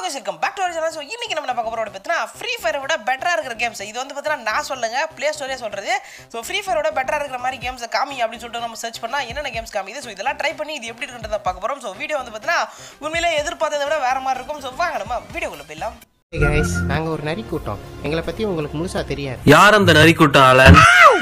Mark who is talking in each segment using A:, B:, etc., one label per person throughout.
A: Guys welcome back to channel so இன்னைக்கு நம்ம என்ன பார்க்க போகிறோம் பார்த்தீங்கன்னா ஃப்ரீ ஃபயரை விட பெட்டராக இருக்கிற கேம்ஸ் இது வந்து பார்த்தீங்கன்னா நான் சொல்லுங்க ப்ளே ஸ்டோரே சொல்கிறது ஸோ ஃப்ரீ ஃபயரோட பெட்டராக இருக்கிற மாதிரி கேம்ஸை காமி அப்படின்னு சொல்லிட்டு நம்ம சர்ச் பண்ணால் என்னென்ன கேம்ஸ் காமிது ஸோ இதெல்லாம் ட்ரை பண்ணி இது எப்படி இருக்குன்றத பார்க்க போகிறோம் ஸோ வீடியோ வந்து பார்த்தீங்கன்னா உண்மையிலே எதிர்பார்த்ததை விட வேற மாதிரி இருக்கும் ஸோ வாங்க நம்ம வீடியோக்குள்ள போயிடலாம்
B: கைஸ் நாங்க ஒரு நரி கூட்டம் எங்களை பத்தி உங்களுக்கு முழுசா தெரியாது
C: யார் அந்த நரி கூட்டம் ஆளன்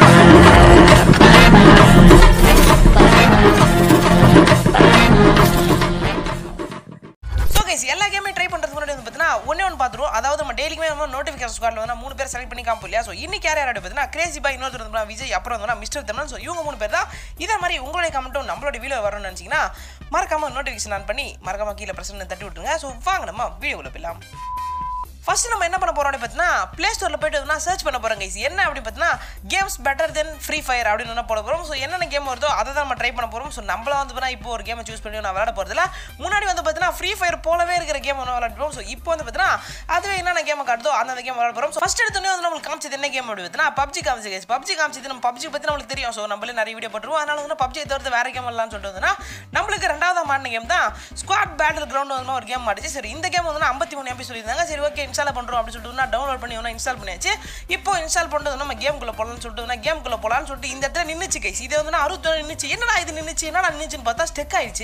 A: ஸோ கைஸ் எல்லா கேமே ட்ரை பண்ணுறதுக்கு முன்னாடி வந்து பார்த்தீங்கன்னா ஒன்றே ஒன்று பார்த்துருவோம் அதாவது நம்ம டெய்லிக்குமே நம்ம நோட்டிஃபிகேஷன் ஸ்குவாடில் வந்து மூணு பேர் செலக்ட் பண்ணி காமிப்போம் இல்லையா ஸோ இன்னைக்கு யார் யாரோட பார்த்தீங்கன்னா கிரேசி பாய் இன்னொருத்தர் வந்து பார்த்தீங்கன்னா விஜய் அப்புறம் வந்து மிஸ்டர் தமிழ் ஸோ இவங்க மூணு பேர் தான் இதே மாதிரி உங்களுடைய கமெண்ட்டும் நம்மளோட வீடியோ வரணும்னு நினச்சிங்கன்னா மறக்காம நோட்டிஃபிகேஷன் ஆன் பண்ணி மறக்காம கீழே பிரச்சனை தட்டி விட்டுருங்க ஸோ வாங்க நம்ம வீடியோக்குள்ள போயிடலாம் ஃபர்ஸ்ட் நம்ம என்ன பண்ண போறோம் அப்படின்னு பார்த்தீங்கன்னா ப்ளே ஸ்டோரில் போயிட்டு வந்து சர்ச் பண்ண போறோம் கைஸ் என்ன அப்படின்னு பார்த்தீங்கன்னா games better then free fire அப்படின்னு என்ன போட போகிறோம் ஸோ என்னென்ன கேம் வருதோ அதை தான் நம்ம ட்ரை பண்ண போகிறோம் ஸோ நம்மள வந்து பார்த்தீங்கன்னா இப்போ ஒரு கேமை சூஸ் பண்ணி நான் விளையாட போகிறதுல முன்னாடி வந்து பார்த்தீங்கன்னா ஃப்ரீ ஃபயர் போலவே இருக்கிற கேம் ஒன்று விளையாடுறோம் ஸோ இப்போ வந்து பார்த்தீங்கன்னா அதுவே என்னென்ன கேம் காட்டுதோ அந்த கேம் விளையாட போகிறோம் ஃபர்ஸ்ட் எடுத்தோடனே வந்து நம்மளுக்கு காமிச்சது என்ன கேம் அப்படி பார்த்தீங்கன்னா பப்ஜி காமிச்சு கைஸ் பப்ஜி காமிச்சது நம்ம பப்ஜி பற்றி நம்மளுக்கு தெரியும் ஸோ நம்மளே நிறைய வீடியோ போட்டுருவோம் அதனால வந்து பப்ஜி தவிர்த்து வேற கேம் வரலாம்னு சொல்லிட்டு வந்தோம்னா நம்மளுக்கு ரெண்டாவது மாடின கேம் தான் ஸ்குவாட் பேட்டில் கிரவுண்ட் வந்து ஒரு கேம் மாட்டுச்சு சரி இந்த கேம் வந்து ஐம்பத்தி மூணு எம்பி சொல்லியிருந்தாங்க சரி ஓகே இன்ஸ்டால் பண்ணுறோம் அப்படின்னு சொல்லிட்டு நான் டவுன்லோட் பண்ணி ஒன்று இன்ஸ்டால் பண்ணியாச்சு இப்போ இன்ஸ்டால் பண்ணுறது நம்ம கேம்குள்ளே போகலாம்னு சொல்லிட்டு கேம்குள்ளே போகலான்னு சொல்லிட்டு இந்த இடத்துல நின்றுச்சு கைஸ் இது வந்து அறுபத்தொன்று நின்றுச்சு என்னடா இது நின்றுச்சு என்னடா நின்றுச்சுன்னு பார்த்தா ஸ்டெக் ஆயிடுச்சு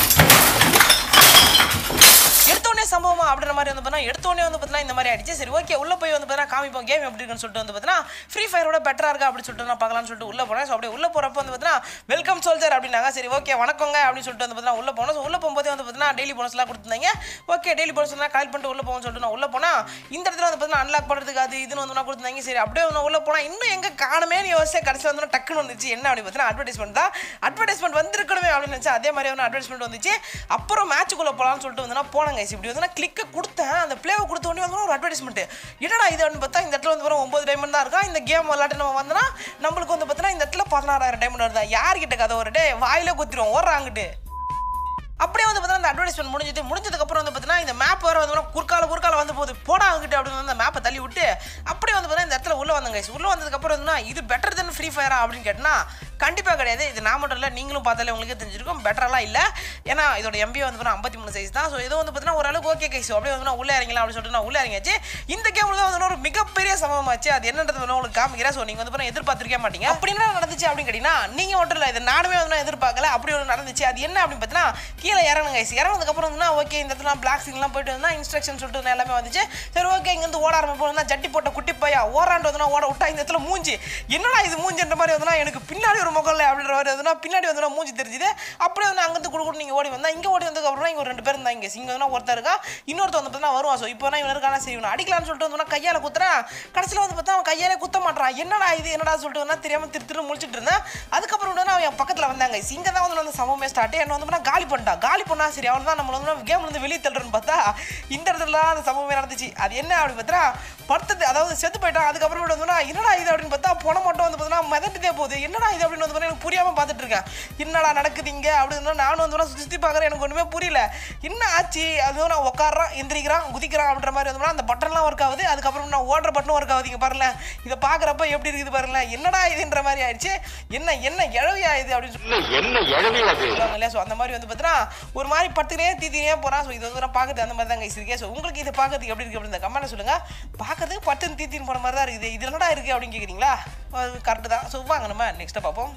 A: எடுத்தோடனே சம்பவமா அப்படின்ற மாதிரி வந்து பார்த்தீங்கன்னா எடுத்தோடனே வந்து பார்த்தீங்கன்னா இந்த மாதிரி ஆயிடுச்சு சரி ஓகே உள்ள போய் வந்து பார்த்தீங்கன்னா காமிப்போம் கேம் எப்படி இருக்குன்னு சொல்லிட்டு வந்து பார்த்தீங்கன்னா ஃப்ரீ ஃபயரோட பெட்டரா இருக்கா அப்படின்னு சொல்லிட்டு நான் பார்க்கலாம்னு சொல்லிட்டு உள்ள போனேன் ஸோ அப்படியே உள்ள போறப்ப வந்து பார்த்தீங்கன்னா வெல்கம் சோல்ஜர் அப்படின்னாங்க சரி ஓகே வணக்கங்க அப்படின்னு சொல்லிட்டு வந்து பார்த்தீங்கன்னா உள்ள போனோம் ஸோ உள்ள போகும்போது வந்து பார்த்தீங்கன்னா டெய்லி போனஸ்லாம் கொடுத்துருந்தாங்க ஓகே டெய்லி போனஸ் எல்லாம் கலெக்ட் பண்ணிட்டு உள்ள போகணும்னு சொல்லிட்டு நான் உள்ள போனா இந்த இடத்துல வந்து பார்த்தீங்கன்னா அன்லாக் பண்ணுறதுக்கு அது இதுன்னு வந்து நான் கொடுத்தாங்க சரி அப்படியே நான் உள்ள போனா இன்னும் எங்க காணுமே யோசிச்சு கடைசியில் வந்து டக்குன்னு வந்துச்சு என்ன அப்படின்னு பார்த்தீங்கன்னா அட்வர்டைஸ்மெண்ட் தான் அட்வர்டைஸ்மெண்ட் வந்திருக்கணுமே அப்படின்னு நினச்சா அதே மாதிரி வந்து அட்வர்டைஸ்மெண்ட் வந்துச்சு அப்புறம் மேட்சுக்குள்ள போகலாம்னு சொல்லிட்டு வந்து நான் போனேங்க இப்படி வந்து நான் கிளிக்கை கொடுத்தேன் அந்த பிளேவை கொடுத்த உடனே வந்து ஒரு அட்வர்டைஸ்மெண்ட் என்னடா இது அப்படின்னு பார்த்தா இந்த இடத்துல வந்து வரும் ஒன்பது டைமண்ட் தான் இருக்கா இந்த கேம் விளாட்டு நம்ம வந்தோம்னா நம்மளுக்கு வந்து பார்த்தீங்கன்னா இந்த இடத்துல பதினாறாயிரம் டைமண்ட் வருதா யார்கிட்ட கதை ஒரு டே வாயில குத்திரும் ஓடுறாங்கிட்டு அப்படியே வந்து பார்த்தீங்கன்னா அந்த அட்வர்டைஸ்மெண்ட் முடிஞ்சிட்டு முடிஞ்சதுக்கப்புறம் வந்து பார்த்தீங்கன்னா இந்த மேப் வர வந்து குறுக்கால குறுக்கால வந்து போகுது போடா அவங்ககிட்ட அப்படின்னு வந்து அந்த மேப்பை தள்ளி விட்டு அப்படியே வந்து பார்த்தீங்கன்னா இந்த இடத்துல உள்ள வந்தாங்க guys. உள்ள வந்ததுக்கப்புறம் வந்து இது பெட்டர் தென் ஃப்ரீ ஃபயரா அப்படின்னு கேட்டனா கண்டிப்பாக கிடையாது இது நான் மட்டும் இல்லை நீங்களும் பார்த்தாலே உங்களுக்கு தெரிஞ்சிருக்கும் பெட்டரெல்லாம் இல்லை ஏன்னா இதோட எம்பி வந்து பார்த்தீங்கன்னா ஐம்பத்தி மூணு சைஸ் தான் ஸோ இது வந்து பார்த்தீங்கன்னா ஓரளவுக்கு ஓகே கைஸ் அப்படியே வந்து நான் உள்ளே இறங்கலாம் அப்படின்னு சொல்லிட்டு நான் உள்ளே இறங்கியாச்சு இந்த கேமில் தான் வந்து ஒரு மிகப்பெரிய சம்பவமாச்சு அது என்னன்றது வந்து உங்களுக்கு காமிக்கிறேன் ஸோ நீங்கள் வந்து பார்த்தீங்கன்னா எதிர்பார்த்துருக்கே மாட்டீங்க அப்படி என்ன நடந்துச்சு அப்படின்னு கேட்டிங்கன்னா நீங்கள் மட்டும் இல்லை இது நானுமே வந்து நான் எதிர்பார்க்கல அப்படி ஒன்று நடந்துச்சு அது என்ன அப்படின்னு பார்த்தீங்கன்னா கீழே இறங்கணும் கைஸ் இறங்கினதுக்கப்புறம் வந்து ஓகே இந்த இடத்துல பிளாக் சிங்லாம் போயிட்டு வந்தா இன்ஸ்ட்ரக்ஷன் சொல்லிட்டு வந்து எல்லாமே வந்துச்சு சரி ஓகே இங்கேருந்து ஓட ஆரம்பிப்போம் ஜட்டி போட்ட குட்டி பையா ஓராண்டு வந்து ஓட விட்டா இந்த இடத்துல மூஞ்சி என்னடா இது மூஞ்சின்ற மாதிரி வந்து எனக்கு பின்னாடி ஒரு முகம் இல்லை அப்படின்ற மாதிரி வந்து பின்னாடி வந்து மூஞ்சி தெரிஞ்சுது அப்படியே வந்து அங்கேருந்து குடு நீங்கள் ஓடி வந்தா இங்கே ஓடி வந்ததுக்கப்புறம் இங்கே ஒரு ரெண்டு பேர் இருந்தாங்க இங்கே இங்கே வந்து ஒருத்தர் இருக்கா இன்னொருத்தர் வந்து பார்த்தா வருவான் ஸோ இப்போ இவன் இருக்கானா சரி இவனை அடிக்கலாம்னு சொல்லிட்டு வந்து கையால் குத்துறான் கடைசியில் வந்து பார்த்தா அவன் கையாலே குத்த மாட்டான் என்னடா இது என்னடா சொல்லிட்டு வந்தா தெரியாம திரு திரு முழிச்சிட்டு இருந்தேன் அதுக்கப்புறம் வந்து அவன் என் பக்கத்தில் வந்தாங்க இங்கே தான் வந்து அந்த சமமே ஸ்டார்ட் என்ன வந்து பார்த்தா காலி பண்ணிட்டான் காலி பண்ணா சரி அவன் தான் நம்மள வந்து கேம் வந்து வெளியே தள்ளுறன்னு பார்த்தா இந்த இடத்துல தான் அந்த சம்பவமே நடந்துச்சு அது என்ன அப்படி பார்த்தா படுத்தது அதாவது செத்து போயிட்டான் அதுக்கப்புறம் வந்து பார்த்தா, என்னடா இது அப்படின்னு பார்த்தா போன மட்டும் வந்து பார்த்தா மிதட்டுதே போகுது என்னடா இது அப்படின்னு வந்து பார்த்தா எனக்கு புரியாம பார்த்துட்டு இருக்கேன் என்னடா நடக்குது இங்க அப்படின்னு நானும் வந்து சுத்தி சுத்தி பார்க்குறேன் எனக்கு ஒன்றுமே புரியல என்ன ஆச்சு அதுவும் நான் உட்காடுறான் எந்திரிக்கிறான் குதிக்கிறான் அப்படின்ற மாதிரி வந்து அந்த பட்டன்லாம் ஒர்க் ஆகுது அதுக்கப்புறம் நான் ஓடுற பட்டனும் ஒர்க் ஆகுது இங்க பாருங்கள இதை பார்க்குறப்ப எப்படி இருக்குது பாருங்களேன் என்னடா இதுன்ற மாதிரி ஆயிடுச்சு என்ன என்ன இழவியா இது அப்படின்னு சொல்லி
D: என்ன எழவி அது
A: சொல்லுவாங்க இல்லையா ஸோ அந்த மாதிரி வந்து பார்த்தீங்கன்னா ஒரு மாதிரி பட்டுனே தீத்தினே போகிறான் ஸோ இது வந்து நான் பார்க்கறது அந்த மாதிரி தான் கைஸ் இருக்கே ஸோ உங்களுக்கு இது பார்க்கறதுக்கு எப்படி இருக்கு அப்படின்னு இந்த கமெண்ட் சொல்லுங்க பார்க்கறதுக்கு பட்டுன்னு தீத்தின்னு போன மாதிரி தான் இருக்குது இது என்னடா இருக்குது அப்படின்னு கேட்குறீங்களா கரெக்டு தான் ஸோ வாங்க நம்ம நெக்ஸ்ட்டை பார்ப்போம்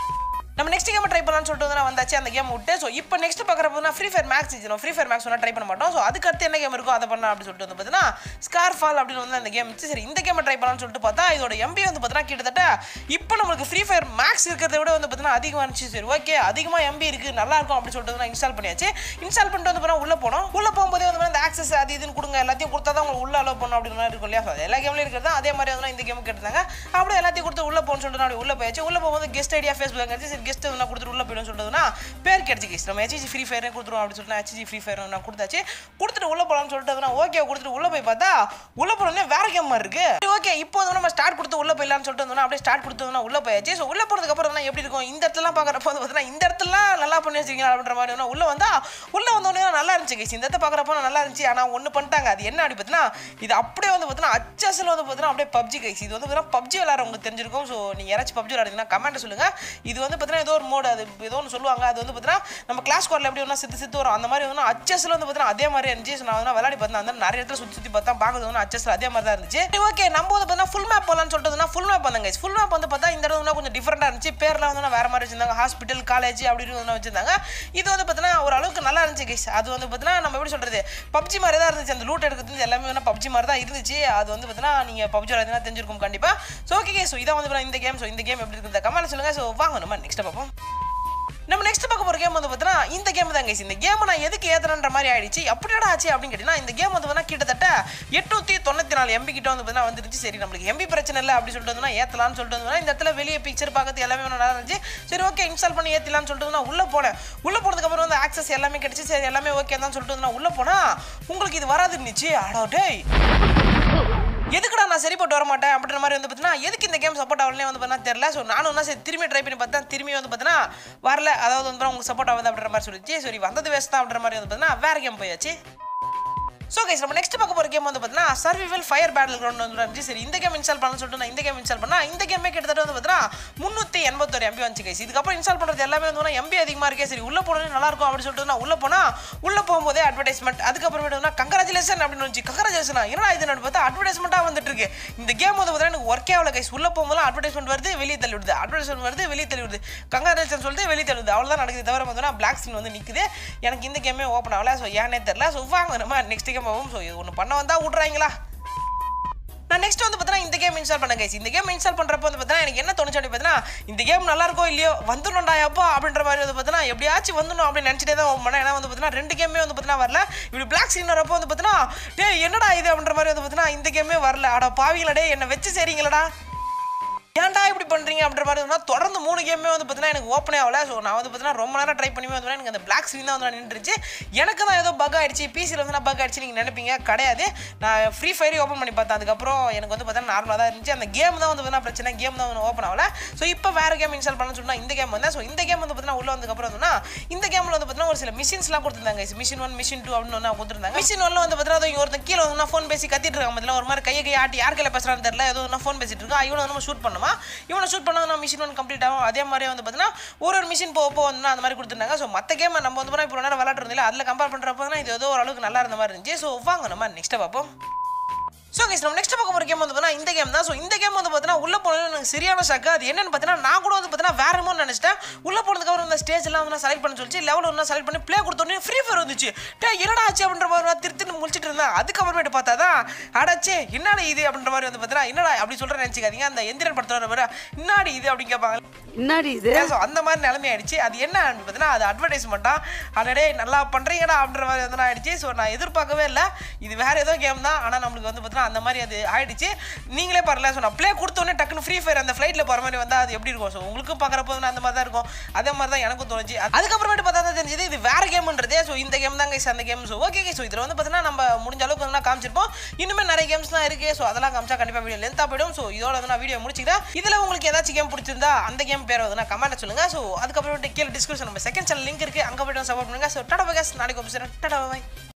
A: நம்ம நெக்ஸ்ட் கேம் ட்ரை பண்ணலாம்னு சொல்லிட்டு வந்து நான் வந்தாச்சு அந்த கேம் விட்டு ஸோ இப்போ நெக்ஸ்ட் பார்க்குறப்ப நான் ஃப்ரீ ஃபயர் மேக்ஸ் செஞ்சோம் ஃப்ரீ ஃபயர் மேக்ஸ் ஒன்றா ட்ரை பண்ண மாட்டோம் ஸோ அதுக்கு அடுத்து என்ன கேம் இருக்கோ அதை பண்ணலாம் அப்படின்னு சொல்லிட்டு வந்து பார்த்தீங்கன்னா ஸ்கார் ஃபால் அப்படின்னு வந்து அந்த கேம் சரி இந்த கேமை ட்ரை பண்ணலாம்னு சொல்லிட்டு பார்த்தா இதோட எம்பி வந்து பார்த்தீங்கன்னா கிட்டத்தட்ட இப்போ நம்மளுக்கு ஃப்ரீ ஃபயர் மேக்ஸ் இருக்கிறத விட வந்து பார்த்தீங்கன்னா அதிகமாக இருந்துச்சு சரி ஓகே அதிகமாக எம்பி இருக்குது நல்லா இருக்கும் அப்படின்னு சொல்லிட்டு நான் இன்ஸ்டால் பண்ணியாச்சு இன்ஸ்டால் பண்ணிட்டு வந்து பார்த்தா உள்ளே போனோம் உள்ளே போகும்போதே வந்து இந்த ஆக்சஸ் அது இதுன்னு கொடுங்க எல்லாத்தையும் கொடுத்தா தான் உங்களுக்கு உள்ள அலோவ் பண்ணணும் அப்படின்னு மாதிரி இருக்கும் இல்லையா So, அது எல்லா கேம்லையும் இருக்கிறது அதே மாதிரி வந்து இந்த கேம் கேட்டிருந்தாங்க அப்படியே எல்லாத்தையும் கொடுத்து உள்ள போகணும்னு சொல்லிட்டு நான் அப்படியே உள்ள போயாச்சு உள்ள போகும்போது கெஸ்ட் ஐடியா ஃபேஸ்புக் கிடச்சி சரி கெஸ்ட் நான் கொடுத்துட்டு உள்ள போயிடும் சொல்லிட்டுனா பேர் கிடைச்சி கேஸ் நம்ம ஹெச்ஜி ஃப்ரீ ஃபயரே கொடுத்துருவோம் அப்படின்னு சொல்லிட்டு ஹெச்ஜி ஃப்ரீ ஃபயர் நான் கொடுத்தாச்சு கொடுத்துட்டு உள்ள போகலாம்னு சொல்லிட்டு நான் ஓகே கொடுத்துட்டு உள்ள போய் பார்த்தா உள்ள போனோடனே வேற கேம் மாதிரி இருக்கு ஓகே இப்போ வந்து நம்ம ஸ்டார்ட் கொடுத்து உள்ள போயிடலாம்னு சொல்லிட்டு வந்தோம்னா அப்படியே ஸ்டார்ட் கொடுத்து வந்தோம்னா உள்ள போயாச்சு ஸோ உள்ள போனதுக்கு அப்புறம் தான் எப்படி இருக்கும் இந்த இடத்துலாம் பார்க்குறப்ப வந்து பார்த்தீங்கன்னா இந்த இடத்துலாம் நல்லா பண்ணி வச்சிருக்கீங்க அப்படின்ற மாதிரி வந்து உள்ள வந்தா உள்ள வந்தோடனே நல்லா இருந்துச்சு கேஸ் இந்த இடத்த பார்க்குறப்ப நல்லா இருந்துச்சு ஆனால் ஒன்று பண்ணிட்டாங்க அது என்ன அப்படி பார்த்தீங்கன்னா இது அப்படியே வந்து பார்த்தீங்கன்னா அச்சஸில் வந்து பார்த்தீங்கன்னா அப்படியே பப்ஜி கைஸ் இது வந்து பார்த்தீங்கன்னா பப்ஜி விளாட்றவங்க தெரிஞ்சிருக்கும் ஸோ நீங்கள் யாராச்சும் பப்ஜி விளாடுறீங்கன்னா கமெண்ட் சொல்லுங்கள் இது வந்து பார்த்தீங்கன்னா ஏதோ ஒரு மோடு அது ஏதோ ஒன்று சொல்லுவாங்க அது வந்து பார்த்தீங்கன்னா நம்ம கிளாஸ் ஸ்குவாடில் எப்படி ஒன்றா சித்து சித்து வரும் அந்த மாதிரி வந்து அச்சஸில் வந்து பார்த்தீங்கன்னா அதே மாதிரி இருந்துச்சு So, நான் வந்து விளையாடி பார்த்தேன் அந்த நிறைய இடத்துல சுற்றி சுற்றி பார்த்தா பார்க்குறது வந்து அச்சஸில் அதே மாதிரி தான் இருந்துச்சு ஓகே நம்ம வந்து பார்த்தீங்கன்னா ஃபுல் மேப் போகலான்னு சொல்லிட்டு ஃபுல் மேப் வந்தாங்க ஃபுல் மேப் வந்து பார்த்தா இந்த இடம் வந்து கொஞ்சம் டிஃப்ரெண்டாக இருந்துச்சு பேர்லாம் வந்து வேற மாதிரி வச்சிருந்தாங்க ஹாஸ்பிட்டல் காலேஜ் அப்படின்னு வந்து வச்சிருந்தாங்க இது வந்து பார்த்தீங்கன்னா ஒரு அளவுக்கு நல்லா இருந்துச்சு கைஸ் அது வந்து பார்த்தீங்கன்னா நம்ம எப்படி சொல்றது பப்ஜி மாதிரி தான் இருந்துச்சு அந்த லூட் எடுக்கிறது எல்லாமே வந்து பப்ஜி மாதிரி தான் இருந்துச்சு அது வந்து பார்த்தீங்கன்னா நீங்கள் பப்ஜி விளையாடுனா தெரிஞ்சிருக்கும் கண்டிப்பாக ஸோ ஓகே ஸோ இதான் வந்து பார்த்தீங்கன்னா இந்த கேம் ஸோ இந்த கேம் எப்படி இருக்குது கமெண்ட் சொல்லுங்க ஸோ வாங்க நம்ம நெக்ஸ்ட் பார்ப்போம் நம்ம நெக்ஸ்ட் பார்க்க போகிற கேம் வந்து பார்த்தீங்கன்னா இந்த கேம் தான் கைஸ் இந்த கேம் நான் எதுக்கு ஏத்துறன்ற மாதிரி ஆயிடுச்சு அப்படியேடா ஆச்சு அப்படின்னு கேட்டிங்கன்னா இந்த கேம் வந்து பார்த்தீங்கன்னா கிட்டத்தட்ட எட்நூற்றி தொண்ணூற்றி நாலு எம்பி கிட்ட வந்து பார்த்தீங்கன்னா வந்துருச்சு சரி நம்மளுக்கு எம்பி பிரச்சனை இல்லை அப்படி சொல்லிட்டு வந்து ஏற்றலாம்னு சொல்லிட்டு வந்து இந்த இடத்துல வெளியே பிக்சர் பார்க்கறது எல்லாமே வந்து நல்லா இருந்துச்சு சரி ஓகே இன்ஸ்டால் பண்ணி ஏற்றலாம்னு சொல்லிட்டு வந்து நான் உள்ளே போனேன் உள்ளே போனதுக்கப்புறம் வந்து ஆக்சஸ் எல்லாமே கிடைச்சி சரி எல்லாமே ஓகே தான் சொல்லிட்டு வந்து நான் உள்ளே போனால் உங்களுக்கு இது வராது இருந்துச்சு அடோ டேய் எதுக்குடா நான் சரிப்பட்டு வர மாட்டேன் அப்படின்ற மாதிரி வந்து பார்த்தீங்கன்னா எதுக்கு இந்த கேம் சப்போர்ட் ஆகலனே வந்து பார்த்தீங்கன்னா தெரியல ஸோ நானும் என்ன சரி திரும்பி ட்ரை பண்ணி பார்த்தேன் திரும்பி வந்து பார்த்தீங்கன்னா வரல அதாவது வந்து உங்களுக்கு சப்போர்ட் ஆகுது அப்படின்ற மாதிரி சொல்லிச்சு சரி வந்தது வேஸ்ட் தான் அப்படின்ற மாதிரி வந்து பார்த்தீங்கன்னா வேற கேம் போயாச்சு ஸோ கைஸ் நம்ம நெக்ஸ்ட் பார்க்க போகிற கேம் வந்து பார்த்தீங்கன்னா சர்விவல் ஃபயர் பேட்டில் கிரவுண்ட் வந்து இருந்துச்சு சரி இந்த கேம் இன்ஸ்டால் பண்ண சொல்லிட்டு நான் இந்த கேம் இன்ஸ்டால் பண்ணா இந்த கேமே கிட்டத்தட்ட வந்து பார்த்தீங்கன்னா முந்நூற்றி எண்பத்தொரு எம்பி வந்துச்சு கைஸ் இதுக்கப்புறம் இன்ஸ்டால் பண்ணுறது எல்லாமே வந்து எம்பி அதிகமாக இருக்கே சரி உள்ளே போனோன்னே நல்லா இருக்கும் அப்படின்னு சொல்லிட்டு நான் உள்ளே போனால் உள்ளே போகும்போதே அட்வர்டைஸ்மெண்ட் அதுக்கப்புறமேட்டு வந்து கங்கராச்சுலேஷன் அப்படின்னு வந்துச்சு கங்கராச்சுலேஷன் என்னடா இது பார்த்தா அட்வர்டைஸ்மெண்ட்டாக வந்துட்டு இருக்கு இந்த கேம் வந்து பார்த்தீங்கன்னா எனக்கு ஒர்க்கே ஆகல கைஸ் உள்ளே போகும்போது அட்வர்டைஸ்மெண்ட் வருது வெளியே தள்ளி விடுது அட்வர்டைஸ்மெண்ட் வருது வெளியே தள்ளி விடுது கங்கராச்சுலேஷன் சொல்லிட்டு வெளியே தள்ளி விடுது அவ்வளோதான் நடக்குது தவிர வந்து பிளாக் ஸ்க்ரீன் வந்து நிற்குது எனக்கு இந்த கேமே ஓப்பன் ஆகல ஸோ ஏன்னே தெரில ஸோ வாங்க நம்ம நெக்ஸ்ட் கேம் ஆகும் ஸோ இது ஒன்று பண்ண வந்தா விட்றாங்களா நான் நெக்ஸ்ட் வந்து பார்த்தீங்கன்னா இந்த கேம் இன்ஸ்டால் பண்ண கைஸ் இந்த கேம் இன்ஸ்டால் பண்ணுறப்ப வந்து பார்த்தீங்கன்னா எனக்கு என்ன தோணுச்சு அப்படி பார்த்தீங்கன்னா இந்த கேம் நல்லா இருக்கோ இல்லையோ வந்துடணும்டா அப்பா அப்படின்ற மாதிரி வந்து பார்த்தீங்கன்னா எப்படியாச்சும் வந்துடணும் அப்படின்னு நினச்சிட்டே தான் open பண்ணேன் ஏன்னா வந்து பார்த்தீங்கன்னா ரெண்டு கேமே வந்து பார்த்தீங்கன்னா வரல இப்படி பிளாக் ஸ்க்ரீன் வரப்போ வந்து பார்த்தீங்கன்னா டேய் என்னடா இது அப்படின்ற மாதிரி வந்து பார்த்தீங்கன்னா இந்த கேமே வரல அட பாவிங்களா டே என்னை வச்சு சரிங்களடா ஏன்டா இப்படி பண்ணுறீங்க அப்படின்ற மாதிரி இருந்தால் தொடர்ந்து மூணு கேமே வந்து பார்த்தீங்கன்னா எனக்கு ஓப்பனே ஆகல ஸோ நான் வந்து பார்த்தீங்கன்னா ரொம்ப நேரம் ட்ரை பண்ணி வந்து எனக்கு அந்த பிளாக் ஸ்க்ரீன் தான் வந்து நின்றுச்சு எனக்கு தான் ஏதோ பக் ஆயிடுச்சு பிசியில் வந்து நான் பக் ஆயிடுச்சு நீங்கள் நினைப்பீங்க கிடையாது நான் ஃப்ரீ ஃபயரே ஓப்பன் பண்ணி பார்த்தேன் அதுக்கப்புறம் எனக்கு வந்து பார்த்தீங்கன்னா நார்மலாக தான் இருந்துச்சு அந்த கேம் தான் வந்து பார்த்தீங்கன்னா பிரச்சனை கேம் தான் வந்து ஓப்பன் ஆகல ஸோ இப்போ வேறு கேம் இன்ஸ்டால் பண்ண சொன்னால் இந்த கேம் வந்தேன் ஸோ இந்த கேம் வந்து பார்த்தீங்கன்னா உள்ள வந்ததுக்கப்புறம் வந்துன்னா இந்த கேமில் வந்து பார்த்தீங்கன்னா ஒரு சில மிஷின்ஸ்லாம் கொடுத்துருந்தாங்க மிஷின் ஒன் மிஷின் டூ அப்படின்னு ஒன்று கொடுத்துருந்தாங்க மிஷின் ஒன்ல வந்து பார்த்தீங்கன்னா இங்க ஒருத்தன் கீழே வந்து ஃபோன் பேசி கத்திட்டு இருக்காங்க முதல்ல ஒரு மாதிரி கையை கையை ஆட்டி யார் கையில் பேசுறான்னு தெரியல ஏதோ ஒன்று ஃபோன் பேசிட்டு இருக்கா இவனை நம்ம ஷூட் பண்ணுமா இவனை ஷூட் பண்ணா நம்ம மிஷின் ஒன் கம்ப்ளீட் ஆகும் அதே மாதிரி வந்து பார்த்தீங்கன்னா ஒரு ஒரு மிஷின் போக போக வந்து அந்த மாதிரி கொடுத்துருந்தாங்க ஸோ மற்ற கேம் நம்ம வந்து இப்போ நேரம் விளாட்ருந்தில்ல அதில் கம்பேர் பண்ணுறப்போ இது ஏதோ ஒரு அளவுக்கு நல்லா இருந்த மாதிரி இருந்துச்சு ஸோ வாங்க நம்ம நெக்ஸ்ட்டை பார்ப்போம் ஸோ கைஸ் நம்ம நெக்ஸ்ட் பார்க்க போகிற கேம் வந்து பார்த்தீங்கன்னா இந்த கேம் தான் ஸோ இந்த கேம் வந்து பார்த்தீங்கன்னா உள்ள போனது எனக்கு சரியான ஷாக்கு அது என்னன்னு பார்த்தீங்கன்னா நான் கூட வந்து பார்த்தீங்கன்னா வேற என்னமோ நினச்சிட்டேன் உள்ள போனதுக்கப்புறம் இந்த ஸ்டேஜ் எல்லாம் வந்து செலக்ட் பண்ண சொல்லிச்சு லெவல் ஒன்று செலக்ட் பண்ணி ப்ளே கொடுத்தோன்னே ஃப்ரீ ஃபயர் வந்துச்சு டே என்னடா ஆச்சு அப்படின்ற மாதிரி நான் திருத்தி முடிச்சிட்டு இருந்தேன் அதுக்கப்புறமேட்டு பார்த்தா தான் அடாச்சே என்னடா இது அப்படின்ற மாதிரி வந்து பார்த்தீங்கன்னா என்னடா அப்படி சொல்கிறேன் நினச்சிக்காதீங்க அந்த எந்திரன் படத்தில் வர என்னடி இது அப்படின்னு கேட்பாங்க
C: என்னடி இது
A: ஸோ அந்த மாதிரி நிலைமை ஆயிடுச்சு அது என்ன பார்த்தீங்கன்னா அது அட்வர்டைஸ்மெண்ட்டா அடடே நல்லா பண்ணுறீங்கடா அப்படின்ற மாதிரி வந்து ஆயிடுச்சு ஸோ நான் எதிர்பார்க்கவே இல்லை இது வேற ஏதோ கேம் தான் ஆனால் நம்மளுக்கு வந்து பார்த்தீங்கன்னா அந்த மாதிரி அது ஆயிடுச்சு நீங்களே பாருல ஸோ நான் ப்ளே கொடுத்தோன்னே டக்குன்னு ஃப்ரீ ஃபயர் அந்த ஃப்ளைட்டில் போகிற மாதிரி வந்தால் அது எப்படி இருக்கும் ஸோ உங்களுக்கும் பார்க்குறப்போ வந்து அந்த மாதிரி தான் இருக்கும் அதே மாதிரி தான் எனக்கும் தோணுச்சு அதுக்கப்புறமேட்டு பார்த்தா தான் தெரிஞ்சது இது வேற கேம்ன்றதே ஸோ இந்த கேம் தான் கைஸ் அந்த கேம் ஸோ ஓகே ஸோ இதில் வந்து பார்த்தீங்கன்னா நம்ம முடிஞ்ச அளவுக்கு வந்து காமிச்சிருப்போம் இன்னுமே நிறைய கேம்ஸ் தான் இருக்குது ஸோ அதெல்லாம் காமிச்சா கண்டிப்பாக வீடியோ லென்த்தாக போயிடும் ஸோ இதோட வந்து நான் வீடியோ முடிச்சுக்கிறேன் இதில் உங்களுக்கு ஏதாச்சும் கேம் பிடிச்சிருந்தா அந்த கேம் பேர் வந்து நான் கமெண்ட் சொல்லுங்க ஸோ அதுக்கப்புறம் கீழே டிஸ்கிரிப்ஷன் நம்ம செகண்ட் சேனல் லிங்க் இருக்குது அங்கே போய்ட்டு சப்போர்ட் பண்ணுங்க ஸோ டடா பகாஸ் நாளைக்கு ஒரு டாடா பாய்